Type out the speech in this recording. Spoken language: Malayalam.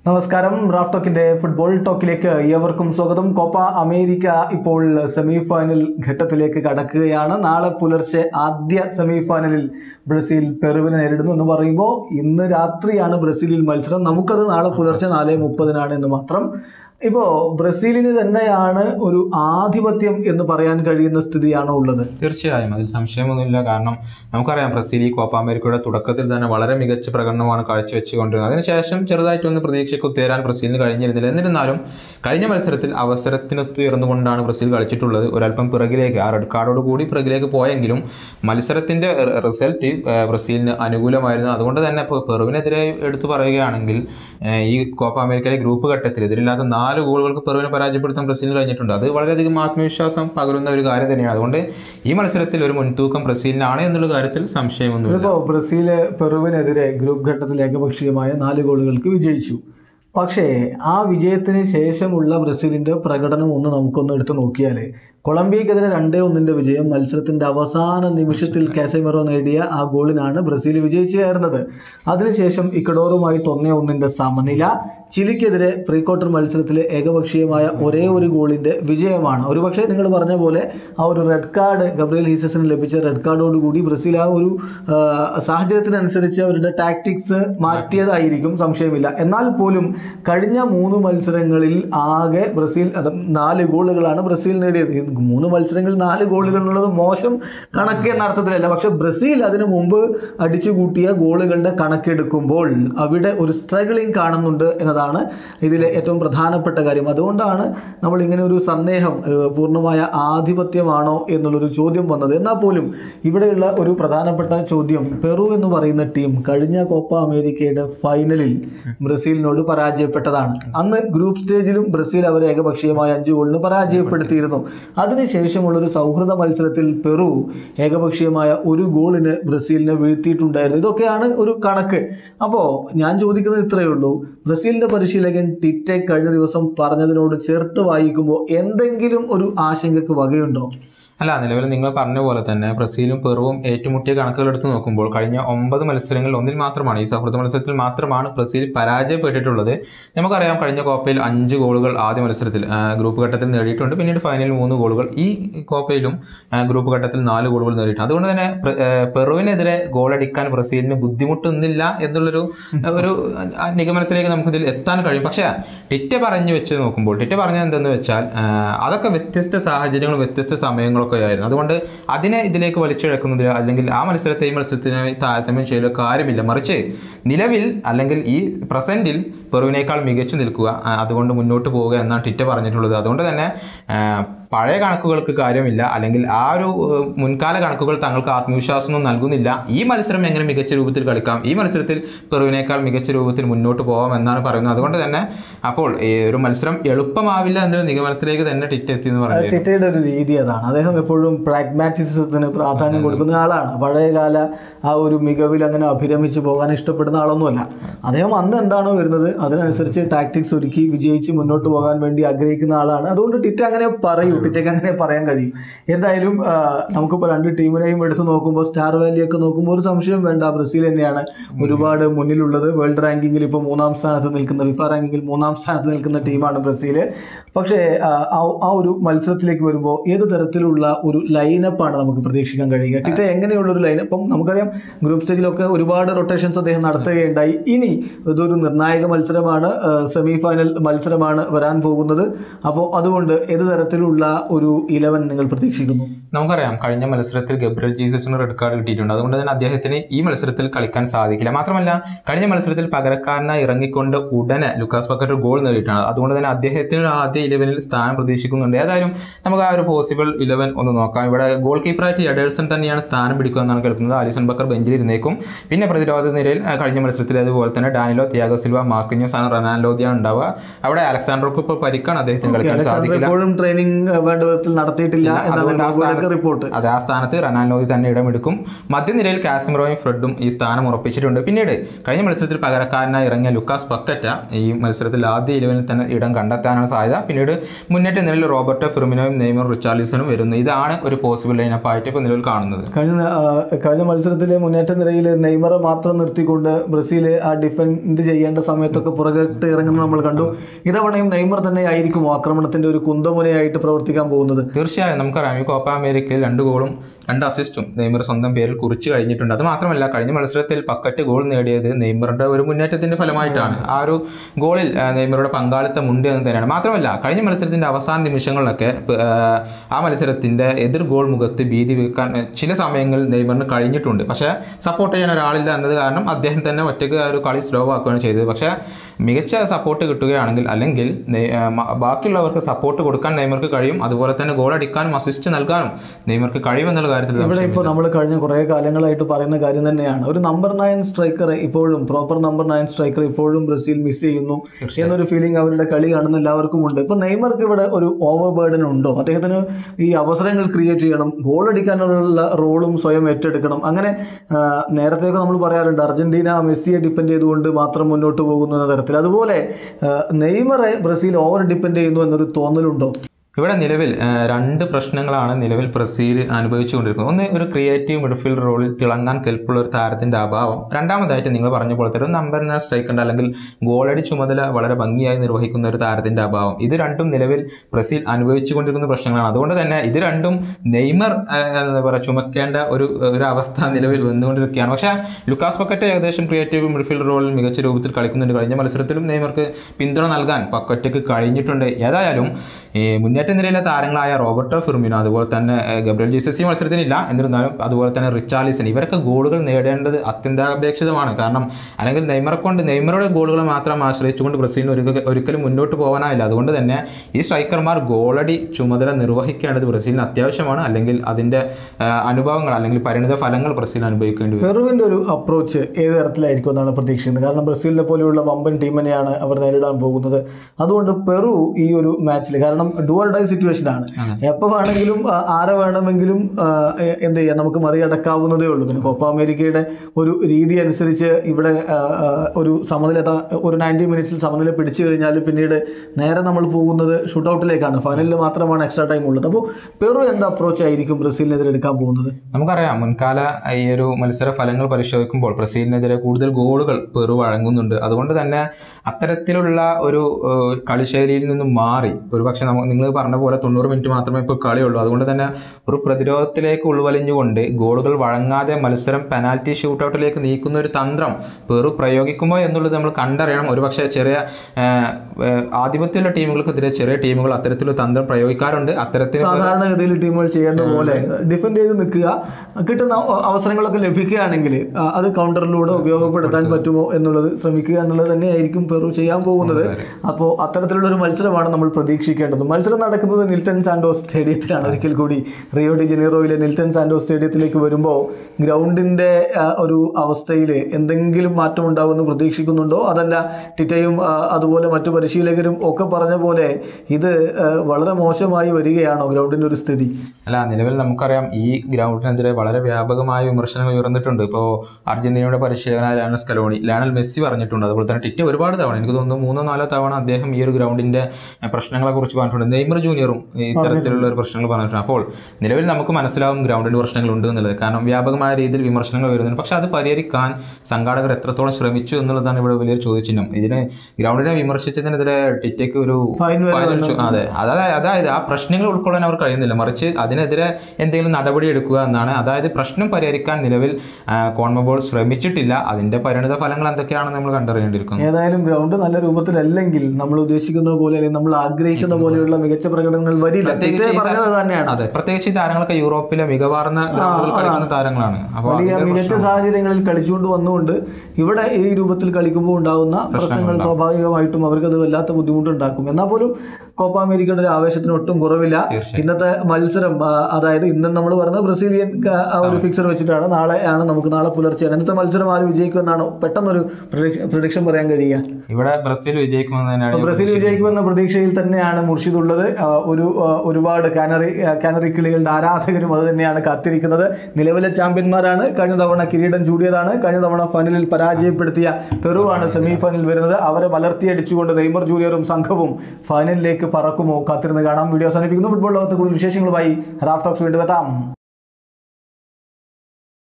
നമസ്കാരം റാഫ് ടോക്കിന്റെ ഫുട്ബോൾ ടോക്കിലേക്ക് ഏവർക്കും സ്വാഗതം കോപ്പ അമേരിക്ക ഇപ്പോൾ സെമി ഫൈനൽ ഘട്ടത്തിലേക്ക് കടക്കുകയാണ് നാളെ പുലർച്ചെ ആദ്യ സെമി ഫൈനലിൽ ബ്രസീൽ പെറുവിനെ നേരിടുന്നു എന്ന് പറയുമ്പോൾ ഇന്ന് രാത്രിയാണ് ബ്രസീലിൽ മത്സരം നമുക്കത് നാളെ പുലർച്ചെ നാല് മുപ്പതിനാണ് എന്ന് മാത്രം ഇപ്പോൾ ബ്രസീലിന് തന്നെയാണ് ഒരു ആധിപത്യം എന്ന് പറയാൻ കഴിയുന്ന സ്ഥിതിയാണോ ഉള്ളത് തീർച്ചയായും അതിൽ സംശയമൊന്നുമില്ല കാരണം നമുക്കറിയാം ബ്രസീൽ ഈ കോപ്പ അമേരിക്കയുടെ തുടക്കത്തിൽ തന്നെ വളരെ മികച്ച പ്രകടനമാണ് കാഴ്ചവെച്ചുകൊണ്ടിരുന്നത് അതിനുശേഷം ചെറുതായിട്ടൊന്ന് പ്രതീക്ഷയ്ക്ക് ഒത്തുയരാൻ ബ്രസീലിന് കഴിഞ്ഞിരുന്നില്ല എന്നിരുന്നാലും കഴിഞ്ഞ മത്സരത്തിൽ അവസരത്തിനൊത്തുയർന്നുകൊണ്ടാണ് ബ്രസീൽ കളിച്ചിട്ടുള്ളത് ഒരല്പം പിറകിലേക്ക് ആ റെഡ് കാർഡോട് കൂടി പിറകിലേക്ക് പോയെങ്കിലും മത്സരത്തിന്റെ റിസൾട്ട് ബ്രസീലിന് അനുകൂലമായിരുന്നു അതുകൊണ്ട് തന്നെ ഇപ്പോൾ പെറുവിനെതിരെ എടുത്തു പറയുകയാണെങ്കിൽ ഏഹ്, ഈ കോപ്പ അമേരിക്കയിലെ ഗ്രൂപ്പ് ഘട്ടത്തിൽ എതിരില്ലാത്ത നാല് ഗോളുകൾക്ക് പെറുവിനെ പരാജയപ്പെടുത്താൻ ബ്രസീലിന് കഴിഞ്ഞിട്ടുണ്ട് അത് വളരെയധികം ആത്മവിശ്വാസം പകരുന്ന ഒരു കാര്യം തന്നെയാണ് അതുകൊണ്ട് ഈ മത്സരത്തിൽ ഒരു മുൻതൂക്കം ബ്രസീലിനാണ് എന്നുള്ള കാര്യത്തിൽ സംശയമൊന്നുമില്ല ഇപ്പോൾ ബ്രസീല് പെറുവിനെതിരെ ഗ്രൂപ്പ് ഘട്ടത്തിൽ ഏകപക്ഷീയമായ നാല് ഗോളുകൾക്ക് വിജയിച്ചു പക്ഷേ ആ വിജയത്തിന് ശേഷമുള്ള ബ്രസീലിന്റെ പ്രകടനം ഒന്ന് നമുക്കൊന്ന് എടുത്ത് നോക്കിയാൽ കൊളംബിയക്കെതിരെ രണ്ടേ ഒന്നിന്റെ വിജയം മത്സരത്തിന്റെ അവസാന നിമിഷത്തിൽ കാസെമിറോ നേടിയ ആ ഗോളിനാണ് ബ്രസീൽ വിജയിച്ചു കയറുന്നത് അതിനുശേഷം ഇക്കഡോറുമായിട്ട് ഒന്നേ ഒന്നിന്റെ സമനില ചിലിക്കെതിരെ പ്രീ ക്വാർട്ടർ മത്സരത്തിലെ ഏകപക്ഷീയമായ ഒരേ ഒരു ഗോളിന്റെ വിജയമാണ് ഒരുപക്ഷെ നിങ്ങൾ പറഞ്ഞ പോലെ ആ ഒരു റെഡ് കാർഡ് ഗബ്രിയൽ ഹീസസിന് ലഭിച്ച റെഡ് കാർഡോടുകൂടി ബ്രസീൽ ആ ഒരു ആ, സാഹചര്യത്തിനനുസരിച്ച് അവരുടെ ടാക്ടിക്സ് മാറ്റിയതായിരിക്കും സംശയമില്ല എന്നാൽ പോലും കഴിഞ്ഞ മൂന്ന് മത്സരങ്ങളിൽ ആകെ ബ്രസീൽ അത് നാല് ഗോളുകളാണ് ബ്രസീൽ നേടിയത് ഈ മൂന്ന് മത്സരങ്ങളിൽ നാല് ഗോളുകൾ എന്നുള്ളത് മോശം കണക്ക് എന്ന അർത്ഥത്തിലല്ല പക്ഷെ ബ്രസീൽ അതിനു മുമ്പ് അടിച്ചു കൂട്ടിയ ഗോളുകളുടെ കണക്കെടുക്കുമ്പോൾ അവിടെ ഒരു സ്ട്രഗിളിംഗ് കാണുന്നുണ്ട് എന്നതാണ് ഇതിലെ ഏറ്റവും പ്രധാനപ്പെട്ട കാര്യം അതുകൊണ്ടാണ് നമ്മൾ ഇങ്ങനെ ഒരു സന്ദേഹം ഏഹ്, പൂർണ്ണമായ ആധിപത്യമാണോ എന്നുള്ളൊരു ചോദ്യം വന്നത് എന്നാൽ പോലും ഇവിടെയുള്ള ഒരു പ്രധാനപ്പെട്ട ചോദ്യം പെറു എന്ന് പറയുന്ന ടീം കഴിഞ്ഞ കോപ്പ അമേരിക്കയുടെ ഫൈനലിൽ ബ്രസീലിനോട് പരാജയപ്പെട്ടതാണ് അന്ന് ഗ്രൂപ്പ് സ്റ്റേജിലും ബ്രസീൽ അവരെ ഏകപക്ഷീയമായ അഞ്ച് ഗോളിന് പരാജയപ്പെടുത്തിയിരുന്നു അതിനുശേഷമുള്ള ഒരു സൗഹൃദ മത്സരത്തിൽ പെറു ഏകപക്ഷീയമായ ഒരു ഗോളിന് ബ്രസീലിനെ വീഴ്ത്തിയിട്ടുണ്ടായിരുന്നു ഇതൊക്കെയാണ് ഒരു കണക്ക് അപ്പോൾ ഞാൻ ചോദിക്കുന്നത് ഇത്രയേ ഉള്ളൂ ബ്രസീലിന്റെ പരിശീലകൻ ടിറ്റെ കഴിഞ്ഞ ദിവസം പറഞ്ഞതിനോട് ചേർത്ത് വായിക്കുമ്പോൾ എന്തെങ്കിലും ഒരു ആശങ്കക്ക് വകയുണ്ടോ അല്ല നിലവിൽ നിങ്ങൾ പറഞ്ഞ പോലെ തന്നെ ബ്രസീലും പെറുവും ഏറ്റുമുട്ടിയ കണക്കുകൾ എടുത്ത് നോക്കുമ്പോൾ കഴിഞ്ഞ ഒമ്പത് മത്സരങ്ങളിൽ ഒന്നിൽ മാത്രമാണ് ഈ സൗഹൃദ മത്സരത്തിൽ മാത്രമാണ് ബ്രസീൽ പരാജയപ്പെട്ടിട്ടുള്ളത് നമുക്കറിയാം കഴിഞ്ഞ കോപ്പയിൽ അഞ്ച് ഗോളുകൾ ആദ്യ മത്സരത്തിൽ ആ, ഗ്രൂപ്പ് ഘട്ടത്തിൽ നേടിയിട്ടുണ്ട് പിന്നീട് ഫൈനലിൽ മൂന്ന് ഗോളുകൾ ഈ കോപ്പയിലും ആ, ഗ്രൂപ്പ് ഘട്ടത്തിൽ നാല് ഗോളുകൾ നേടിയിട്ടുണ്ട് അതുകൊണ്ട് തന്നെ പ്ര- ആ, പെറുവിനെതിരെ ഗോളടിക്കാൻ ബ്രസീലിന് ബുദ്ധിമുട്ടൊന്നില്ല എന്നുള്ളൊരു ആ, ഒരു ആ, നിഗമനത്തിലേക്ക് നമുക്ക് ഇതിൽ എത്താൻ കഴിയും പക്ഷേ ടിറ്റ പറഞ്ഞു വെച്ച് നോക്കുമ്പോൾ ടിറ്റ പറഞ്ഞത് എന്തെന്ന് വെച്ചാൽ ആ, അതൊക്കെ വ്യത്യസ്ത സാഹചര്യങ്ങളും വ്യത്യസ്ത സമയങ്ങളൊക്കെ ആയിരുന്നു അതുകൊണ്ട് അതിനെ ഇതിലേക്ക് വലിച്ചിഴക്കുന്നതിൽ അല്ലെങ്കിൽ ആ മത്സരത്തെ ഈ മത്സരത്തിനെ താരതമ്യം ചെയ്യലോ കാര്യമില്ല മറിച്ച് നിലവിൽ അല്ലെങ്കിൽ ഈ പ്രസന്റിൽ പെറുവിനേക്കാൾ മികച്ചു നിൽക്കുക ആ, അതുകൊണ്ട് മുന്നോട്ട് പോവുക എന്നാണ് ടിറ്റ പറഞ്ഞിട്ടുള്ളത് അതുകൊണ്ട് തന്നെ ആ, പഴയ കണക്കുകൾക്ക് കാര്യമില്ല അല്ലെങ്കിൽ ആ ഒരു ഏഹ്, മുൻകാല കണക്കുകൾ തങ്ങൾക്ക് ആത്മവിശ്വാസമൊന്നും നൽകുന്നില്ല ഈ മത്സരം എങ്ങനെ മികച്ച രൂപത്തിൽ കളിക്കാം ഈ മത്സരത്തിൽ പെറുവിനേക്കാൾ മികച്ച രൂപത്തിൽ മുന്നോട്ട് പോകാം എന്നാണ് പറയുന്നത് അതുകൊണ്ട് തന്നെ അപ്പോൾ ഈ ഒരു മത്സരം എളുപ്പമാവില്ല എന്നൊരു നിഗമനത്തിലേക്ക് തന്നെ ടിറ്റ എത്തി എന്ന് പറയുന്നത് ടിറ്റയുടെ ഒരു രീതി അതാണ് അദ്ദേഹം എപ്പോഴും പ്രാഗ്മാറ്റിസിസത്തിന് പ്രാധാന്യം കൊടുക്കുന്ന ആളാണ് പഴയകാല ആ ഒരു മികവിൽ അങ്ങനെ അഭിരമിച്ച് പോകാൻ ഇഷ്ടപ്പെടുന്ന ആളൊന്നുമല്ല അദ്ദേഹം അന്ന് എന്താണോ വരുന്നത് അതിനനുസരിച്ച് ടാക്ടിക്സ് ഒരുക്കി വിജയിച്ച് മുന്നോട്ട് പോകാൻ വേണ്ടി ആഗ്രഹിക്കുന്ന ആളാണ് അതുകൊണ്ട് ടിറ്റ അങ്ങനെ പറയൂ ടിറ്റയ്ക്ക് അങ്ങനെ പറയാൻ കഴിയും എന്തായാലും ആ, നമുക്കിപ്പോൾ രണ്ട് ടീമിനെയും എടുത്ത് നോക്കുമ്പോൾ സ്റ്റാർ വാലി ഒക്കെ നോക്കുമ്പോൾ ഒരു സംശയം വേണ്ട ബ്രസീൽ തന്നെയാണ് ഒരുപാട് മുന്നിലുള്ളത് വേൾഡ് റാങ്കിങ്ങിൽ ഇപ്പോൾ മൂന്നാം സ്ഥാനത്ത് നിൽക്കുന്ന ഫിഫ റാങ്കിങ്ങിൽ മൂന്നാം സ്ഥാനത്ത് നിൽക്കുന്ന ടീമാണ് ബ്രസീൽ പക്ഷേ ആ, ആ- ആ ഒരു മത്സരത്തിലേക്ക് വരുമ്പോൾ ഏത് തരത്തിലുള്ള ഒരു ലൈനപ്പാണ് നമുക്ക് പ്രതീക്ഷിക്കാൻ കഴിയുക ടിറ്റ എങ്ങനെയുള്ള ഒരു ലൈനപ്പ് ഇപ്പം നമുക്കറിയാം ഗ്രൂപ്പ് സ്റ്റേജിലൊക്കെ ഒരുപാട് റൊട്ടേഷൻസ് അദ്ദേഹം നടത്തുകയുണ്ടായി ഇനി ഇതൊരു നിർണായക മത്സരമാണ് സെമി ഫൈനൽ മത്സരമാണ് വരാൻ പോകുന്നത് അപ്പോൾ അതുകൊണ്ട് ഏത് തരത്തിലുള്ള ഒരു ഇലവൻ നിങ്ങൾ പ്രതീക്ഷിക്കുന്നു നമുക്കറിയാം കഴിഞ്ഞ മത്സരത്തിൽ ഗബ്രിയൽ ജീസസിന് റെഡ് കാർഡ് കിട്ടിയിട്ടുണ്ട് അതുകൊണ്ട് തന്നെ അദ്ദേഹത്തിന് ഈ മത്സരത്തിൽ കളിക്കാൻ സാധിക്കില്ല മാത്രമല്ല കഴിഞ്ഞ മത്സരത്തിൽ പകരക്കാരനായി ഇറങ്ങിക്കൊണ്ട് ഉടനെ ലുക്കാസ് പക്കറ്റ് ഗോൾ നേടിയിട്ടാണ് അതുകൊണ്ട് തന്നെ അദ്ദേഹത്തിന് ആദ്യ ഇലവനിൽ സ്ഥാനം പ്രതീക്ഷിക്കുന്നുണ്ട് ഏതായാലും നമുക്ക് ആ ഒരു പോസിബിൾ ഇലവൻ ഒന്ന് നോക്കാം ഇവിടെ ഗോൾ കീപ്പറായിട്ട് എഡേഴ്സൺ തന്നെയാണ് സ്ഥാനം പിടിക്കുക എന്നാണ് കേൾക്കുന്നത് ആലിസൺ ബക്കർ ബെഞ്ചിൽ ഇരുന്നേക്കും പിന്നെ പ്രതിരോധ നിരയിൽ ആ, കഴിഞ്ഞ മത്സരത്തിൽ അതുപോലെ തന്നെ ഡാനിലോ തിയാഗോ സിൽവ മാർക്കിഞ്ഞോസ് ആണ് റൊണാൽഡോദിയാണ് ഉണ്ടാവുക അവിടെ അലക്സാണ്ടർക്ക് ഇപ്പോൾ പരിക്കാണ് അദ്ദേഹത്തിന് കളിക്കാൻ അലക്സാണ്ടർ സാധിക്കില്ല എപ്പോഴും ട്രെയിനിങ് ഏഹ്, വേണ്ട വിധത്തിൽ നടത്തിയിട്ടില്ല എന്നാണ് അതുകൊണ്ട് ആ ലോഗോയുടെയൊക്കെ റിപ്പോർട്ട് അതെ ആ സ്ഥാനത്ത് റൊണാൾഡോയിൽ തന്നെ ഇടമെടുക്കും മധ്യനിരയിൽ കാസിമറോയും ഫ്രെഡും ഈ സ്ഥാനം ഉറപ്പിച്ചിട്ടുണ്ട് പിന്നീട് കഴിഞ്ഞ മത്സരത്തിൽ പകരക്കാരനായി ഇറങ്ങിയ ലുക്കാസ് പക്കറ്റ ഈ മത്സരത്തിൽ ആദ്യ ഇലവനിൽ തന്നെ ഇടം കണ്ടെത്താനാണ് സാധ്യത പിന്നീട് മുന്നേറ്റ നിലയിൽ റോബർട്ടോ ഫിർമിനോയും നെയ്മർ റിച്ചാർലിസണും വരുന്നു ഇതാണ് ഒരു പോസിബിൾ ലൈനപ്പ് ആയിട്ട് ഇപ്പോൾ നിലവിൽ കാണുന്നത് കഴിഞ്ഞ ആ, കഴിഞ്ഞ മത്സരത്തിലെ മുന്നേറ്റ നിരയിൽ നെയ്മറെ മാത്രം നിർത്തിക്കൊണ്ട് ബ്രസീൽ ആ ഡിഫെൻഡ് ചെയ്യേണ്ട സമയത്തൊക്കെ പുറകോട്ട് ഇറങ്ങുന്നത് നമ്മൾ കണ്ടു ഇതവണയും നെയ്മർ തന്നെ ആയിരിക്കും ആക്രമണത്തിന്റെ ഒരു കുന്തമുനയായിട്ട് പ്രവർത്തിക്കാൻ പോകുന്നത് തീർച്ചയായും നമുക്കറിയാം ഈ കോപ്പ അമേരിക്കയിൽ രണ്ട് ഗോളും രണ്ട് അസിസ്റ്റും നെയ്മർ സ്വന്തം പേരിൽ കുറിച്ച് കഴിഞ്ഞിട്ടുണ്ട് അത് മാത്രമല്ല കഴിഞ്ഞ മത്സരത്തിൽ പക്കറ്റ് ഗോൾ നേടിയത് നെയ്മറുടെ ഒരു മുന്നേറ്റത്തിന്റെ ഫലമായിട്ടാണ് ആ ഒരു ഗോളിൽ ആ, നെയ്മറുടെ പങ്കാളിത്തം ഉണ്ട് എന്ന് തന്നെയാണ് മാത്രമല്ല കഴിഞ്ഞ മത്സരത്തിന്റെ അവസാന നിമിഷങ്ങളിലൊക്കെ പ്- ആ, ആ മത്സരത്തിന്റെ എതിർ ഗോൾ മുഖത്ത് ഭീതി വെക്കാൻ ആ, ചില സമയങ്ങളിൽ നെയ്മറിന് കഴിഞ്ഞിട്ടുണ്ട് പക്ഷേ സപ്പോർട്ട് ചെയ്യാൻ ഒരാളില്ല എന്നത് കാരണം അദ്ദേഹം തന്നെ ഒറ്റയ്ക്ക് ആ ഒരു കളി സ്ലോ ആക്കുകയാണ് ചെയ്തത് പക്ഷേ മികച്ച സപ്പോർട്ട് കിട്ടുകയാണെങ്കിൽ അല്ലെങ്കിൽ നെയ്- ആ, മ- ബാക്കിയുള്ളവർക്ക് സപ്പോർട്ട് കൊടുക്കാൻ നെയ്മർക്ക് കഴിയും അതുപോലെ തന്നെ ഗോൾ അടിക്കാനും അസിസ്റ്റ് നൽകാനും നെയ്മർക്ക് കഴിയുമെന്നുള്ള കാര്യത്തിൽ ഇവിടെ ഇപ്പോൾ നമ്മൾ കഴിഞ്ഞ കുറേ കാലങ്ങളായിട്ട് പറയുന്ന കാര്യം തന്നെയാണ് ഒരു നമ്പർ നയൻ സ്ട്രൈക്കർ ഇപ്പോഴും പ്രോപ്പർ നമ്പർ നയൻ സ്ട്രൈക്കർ ഇപ്പോഴും ബ്രസീൽ മിസ് ചെയ്യുന്നു എന്നൊരു ഫീലിംഗ് അവരുടെ കളി കാണുന്ന എല്ലാവർക്കും ഉണ്ട് ഇപ്പൊ നെയ്മർക്ക് ഇവിടെ ഒരു ഓവർ ബേർഡൻ ഉണ്ടോ അദ്ദേഹത്തിന് ഈ അവസരങ്ങൾ ക്രിയേറ്റ് ചെയ്യണം ഗോൾ അടിക്കാനുള്ള റോളും സ്വയം ഏറ്റെടുക്കണം അങ്ങനെ ആ, നേരത്തെയൊക്കെ നമ്മൾ പറയാറുണ്ട് അർജന്റീന മെസ്സിയെ ഡിപ്പെൻഡ് ചെയ്തുകൊണ്ട് മാത്രം മുന്നോട്ട് പോകുന്നു എന്ന തരത്തിൽ അതുപോലെ ആ, നെയ്മറെ ബ്രസീൽ ഓവർ ഡിപ്പെൻഡ് ചെയ്യുന്നു എന്നൊരു തോന്നലുണ്ടോ ഇവിടെ നിലവിൽ ആ, രണ്ട് പ്രശ്നങ്ങളാണ് നിലവിൽ ബ്രസീൽ അനുഭവിച്ചുകൊണ്ടിരിക്കുന്നത് ഒന്ന് ഒരു ക്രിയേറ്റീവ് മിഡ്ഫീൽഡ് റോളിൽ തിളങ്ങാൻ കെൽപ്പുള്ള ഒരു താരത്തിന്റെ അഭാവം രണ്ടാമതായിട്ട് നിങ്ങൾ പറഞ്ഞ പോലെ തന്നെ ഒരു നമ്പർ നയൻ സ്ട്രൈക്കർ അല്ലെങ്കിൽ ഗോളടി ചുമതല വളരെ ഭംഗിയായി നിർവഹിക്കുന്ന ഒരു താരത്തിന്റെ അഭാവം ഇത് രണ്ടും നിലവിൽ ബ്രസീൽ അനുഭവിച്ചുകൊണ്ടിരിക്കുന്ന പ്രശ്നങ്ങളാണ് അതുകൊണ്ട് തന്നെ ഇത് രണ്ടും നെയ്മർ ആ, എന്താ പറയുക ചുമക്കേണ്ട ഒരു ഒരു അവസ്ഥ നിലവിൽ വന്നുകൊണ്ടിരിക്കുകയാണ് പക്ഷേ ലുക്കാസ് പക്കറ്റ് ഏകദേശം ക്രിയേറ്റീവ് മിഡ്ഫീൽഡ് റോളിൽ മികച്ച രൂപത്തിൽ കളിക്കുന്നുണ്ട് കഴിഞ്ഞ മത്സരത്തിലും നെയ്മർക്ക് പിന്തുണ നൽകാൻ പക്കറ്റയ്ക്ക് കഴിഞ്ഞിട്ടുണ്ട് ഏതായാലും ഈ മുന്നേറ്റ നിരയിലെ താരങ്ങളായ റോബർട്ടോ ഫിർമിനോ അതുപോലെ തന്നെ ഏഹ്, ഗബ്രിയൽ ജീസസി മത്സരത്തിനില്ല എന്നിരുന്നാലും അതുപോലെ തന്നെ റിച്ചാലിസൺ ഇവരൊക്കെ ഗോളുകൾ നേടേണ്ടത് അത്യന്താപേക്ഷിതമാണ് കാരണം അല്ലെങ്കിൽ നെയ്മറെ കൊണ്ട് നെയ്മറുടെ ഗോളുകൾ മാത്രം ആശ്രയിച്ചുകൊണ്ട് ബ്രസീലിന് ഒരിക്കൽ ഒരിക്കലും മുന്നോട്ട് പോകാനായില്ല അതുകൊണ്ട് തന്നെ ഈ സ്ട്രൈക്കർമാർ ഗോളടി ചുമതല നിർവഹിക്കേണ്ടത് ബ്രസീലിന് അത്യാവശ്യമാണ് അല്ലെങ്കിൽ അതിൻ്റെ ഏഹ്, അനുഭവങ്ങൾ അല്ലെങ്കിൽ പരിണിത ഫലങ്ങൾ ബ്രസീൽ അനുഭവിക്കേണ്ടി വരും പെറുവിന്റെ ഒരു അപ്രോച്ച് ഏത് തരത്തിലായിരിക്കും എന്നാണ് പ്രതീക്ഷിക്കുന്നത് കാരണം ബ്രസീലിനെ പോലെയുള്ള വമ്പൻ ടീമിനെയാണ് അവർ നേരിടാൻ പോകുന്നത് അതുകൊണ്ട് പെറു ഈ ഒരു മാച്ചിൽ കാരണം ഡുവർ ഡൈ സിറ്റുവേഷൻ ആണ് എപ്പോൾ വേണമെങ്കിലും ആ, ആരെ വേണമെങ്കിലും ആ, എ- എന്ത് ചെയ്യാം നമുക്ക് മറികടക്കാവുന്നതേ ഉള്ളൂ പിന്നെ കോപ്പ അമേരിക്കയുടെ ഒരു രീതി അനുസരിച്ച് ഇവിടെ ആ, ആ, ഒരു സമനില ത- ഒരു നയൻറ്റി മിനിറ്റ്സിൽ സമനില പിടിച്ചു കഴിഞ്ഞാൽ പിന്നീട് നേരെ നമ്മൾ പോകുന്നത് ഷൂട്ട് ഔട്ടിലേക്കാണ് ഫൈനലിൽ മാത്രമാണ് എക്സ്ട്രാ ടൈം ഉള്ളത് അപ്പോൾ പെറു എന്ത് അപ്രോച്ച് ആയിരിക്കും ബ്രസീലിനെതിരെ എടുക്കാൻ പോകുന്നത് നമുക്കറിയാം മുൻകാല ഈ ഒരു മത്സര ഫലങ്ങൾ പരിശോധിക്കുമ്പോൾ ബ്രസീലിനെതിരെ കൂടുതൽ ഗോളുകൾ പെറു വഴങ്ങുന്നുണ്ട് അതുകൊണ്ട് തന്നെ അത്തരത്തിലുള്ള ഒരു ഏഹ്, കളിശൈലിയിൽ നിന്നും മാറി ഒരുപക്ഷെ നമുക്ക് നിങ്ങൾ പറഞ്ഞ പോലെ തൊണ്ണൂറ് മിനിറ്റ് മാത്രമേ ഇപ്പോൾ കളിയുള്ളൂ അതുകൊണ്ട് തന്നെ ഒരു പ്രതിരോധത്തിലേക്ക് ഉൾവലിഞ്ഞുകൊണ്ട് ഗോളുകൾ വഴങ്ങാതെ മത്സരം പെനാൽറ്റി ഷൂട്ടൗട്ടിലേക്ക് നീക്കുന്ന ഒരു തന്ത്രം പെറു പ്രയോഗിക്കുമോ എന്നുള്ളത് നമ്മൾ കണ്ടറിയണം ഒരുപക്ഷെ ചെറിയ ഏഹ്, ഏഹ്, ആധിപത്യമുള്ള ടീമുകൾക്കെതിരെ ചെറിയ ടീമുകൾ അത്തരത്തിലുള്ള തന്ത്രം പ്രയോഗിക്കാറുണ്ട് അത്തരത്തിൽ സാധാരണഗതിയിൽ ടീമുകൾ ചെയ്യുന്ന പോലെ ഡിഫെൻഡ് ചെയ്ത് നിൽക്കുക കിട്ടുന്ന അവ- അവസരങ്ങളൊക്കെ ലഭിക്കുകയാണെങ്കിൽ ആ, അത് കൗണ്ടറിലൂടെ ഉപയോഗപ്പെടുത്താൻ പറ്റുമോ എന്നുള്ളത് ശ്രമിക്കുക എന്നുള്ളത് തന്നെയായിരിക്കും പെറു ചെയ്യാൻ പോകുന്നത് അപ്പോൾ അത്തരത്തിലുള്ള ഒരു മത്സരമാണ് നമ്മൾ പ്രതീക്ഷിക്കേണ്ടത് മത്സരം നടക്കുന്നത് നിൽട്ടൺ സാൻഡോസ് സ്റ്റേഡിയത്തിലാണ് ഒരിക്കൽ കൂടി റിയോ ഡി ജനീറോയിലെ നിൽട്ടൺ സാൻഡോസ് സ്റ്റേഡിയത്തിലേക്ക് വരുമ്പോൾ ഗ്രൗണ്ടിന്റെ ആ, ഒരു അവസ്ഥയിൽ എന്തെങ്കിലും മാറ്റം ഉണ്ടാവുമെന്ന് പ്രതീക്ഷിക്കുന്നുണ്ടോ അതല്ല ടിറ്റയും ആ, അതുപോലെ മറ്റു പരിശീലകരും ഒക്കെ പറഞ്ഞ പോലെ ഇത് ആ, വളരെ മോശമായി വരികയാണോ ഗ്രൗണ്ടിന്റെ ഒരു സ്ഥിതി അല്ല നിലവിൽ നമുക്കറിയാം ഈ ഗ്രൗണ്ടിനെതിരെ വളരെ വ്യാപകമായ വിമർശനങ്ങൾ ഉയർന്നിട്ടുണ്ട് ഇപ്പോൾ അർജന്റീനയുടെ പരിശീലകനായ ലാനൽ സ്കലോണി ലാനൽ മെസ്സി പറഞ്ഞിട്ടുണ്ട് അതുപോലെ തന്നെ ടിറ്റ് ഒരുപാട് തവണ എനിക്ക് തോന്നുന്നു മൂന്നോ നാലോ തവണ അദ്ദേഹം ഈ ഒരു ഗ്രൗണ്ടിന്റെ എഹ്, പ്രശ്നങ്ങളെ കുറിച്ച് പറഞ്ഞിട്ടുണ്ട് നെയ്മർ ജൂനിയറും ഈ ഇത്തരത്തിലുള്ള ഒരു പ്രശ്നങ്ങൾ പറഞ്ഞിട്ടുണ്ട് അപ്പോൾ നിലവിൽ നമുക്ക് മനസ്സിലാവും ഗ്രൗണ്ടിന്റെ പ്രശ്നങ്ങൾ ഉണ്ട് എന്നുള്ളത് കാരണം വ്യാപകമായ രീതിയിൽ വിമർശനങ്ങൾ വരുന്നുണ്ട് പക്ഷേ അത് പരിഹരിക്കാൻ സംഘാടകർ എത്രത്തോളം ശ്രമിച്ചു എന്നുള്ളതാണ് ഇവിടെ വലിയൊരു ചോദ്യചിഹ്നം ഇതിന് ഗ്രൗണ്ടിനെ വിമർശിച്ചതിനെതിരെ ടിറ്റയ്ക്ക് ഒരു ഫൈൻ വരെ ഫൈനൽ ചു- അതെ അതായത് അതായത് ആ പ്രശ്നങ്ങൾ ഉൾക്കൊള്ളാൻ അവർ കഴിയുന്നില്ല മറിച്ച് അതിനെതിരെ എന്തെങ്കിലും നടപടി എടുക്കുക എന്നാണ് അതായത് പ്രശ്നം പരിഹരിക്കാൻ നിലവിൽ ആ, കോൺമബോൾ ശ്രമിച്ചിട്ടില്ല അതിന്റെ പരിണിത ഫലങ്ങൾ എന്തൊക്കെയാണെന്ന് നമ്മൾ കണ്ടറിയേണ്ടിയിരിക്കുന്നു ഏതായാലും ഗ്രൗണ്ട് നല്ല രൂപത്തിലല്ലെങ്കിൽ നമ്മൾ ഉദ്ദേശിക്കുന്ന പോലെ അല്ലെങ്കിൽ നമ്മൾ ആഗ്രഹിക്കുന്ന പോലെയുള്ള മികച്ച പ്രകടനങ്ങൾ വരില്ല ടിറ്റെ പറഞ്ഞത് തന്നെയാണ് അതെ പ്രത്യേകിച്ച് ഈ താരങ്ങളൊക്കെ യൂറോപ്പിലെ മികവാർന്ന ഗ്രൗണ്ടുകളിൽ കളിക്കുന്ന താരങ്ങളാണ് അപ്പോൾ വലിയ മികച്ച സാഹചര്യങ്ങളിൽ കളിച്ചുകൊണ്ട് വന്നുകൊണ്ട് ഇവിടെ ഈ രൂപത്തിൽ കളിക്കുമ്പോൾ ഉണ്ടാകുന്ന പ്രശ്നങ്ങൾ സ്വാഭാവികമായിട്ടും അവർക്കത് വല്ലാത്ത ബുദ്ധിമുട്ടുണ്ടാക്കും എന്നാൽ പോലും കോപ്പ അമേരിക്കയുടെ ഒരു ആവേശത്തിന് ഒട്ടും കുറവില്ല തീർച്ചയായും. ഇന്നത്തെ മത്സരം ആ, അതായത് ഇന്ന് നമ്മൾ പറഞ്ഞ ബ്രസീലിയൻ ക- ആ ഒരു ഫിക്സർ വെച്ചിട്ടാണ് നാളെ ആണ് നമുക്ക് നാളെ പുലർച്ചെയാണ് ഇന്നത്തെ മത്സരം ആര് വിജയിക്കുമെന്നാണ് പെട്ടെന്നൊരു പ്രഡിക്ഷൻ പറയാൻ കഴിയുക ഇവിടെ ബ്രസീൽ വിജയിക്കുമെന്ന് തന്നെയാണ് ഞാൻ ബ്രസീൽ വിജയിക്കുമെന്ന പ്രതീക്ഷയിൽ തന്നെയാണ് മുർഷിദ് ഉള്ളത് ആ, ഒരു ആ, ഒരുപാട് കാനറി ആ, കാനറി കിളികളുടെ ആരാധകരും അത് തന്നെയാണ് കാത്തിരിക്കുന്നത് നിലവിലെ ചാമ്പ്യന്മാരാണ് കഴിഞ്ഞ തവണ കിരീടം ചൂടിയതാണ് കഴിഞ്ഞ തവണ ഫൈനലിൽ പരാജയപ്പെടുത്തിയ പെറുവാണ് സെമി ഫൈനലിൽ വരുന്നത് അവരെ വളർത്തിയടിച്ചുകൊണ്ട് നെയ്മർ ജൂനിയറും സംഘവും ഫൈനലിലേക്ക് പറക്കുമോ കാത്തിരുന്ന് കാണാം വീഡിയോ അവസാനിപ്പിക്കുന്നു ഫുട്ബോൾ ലോകത്ത് കൂടുതൽ വിശേഷങ്ങളുമായി റാഫ് ടോക്സ് വീണ്ടും എത്താം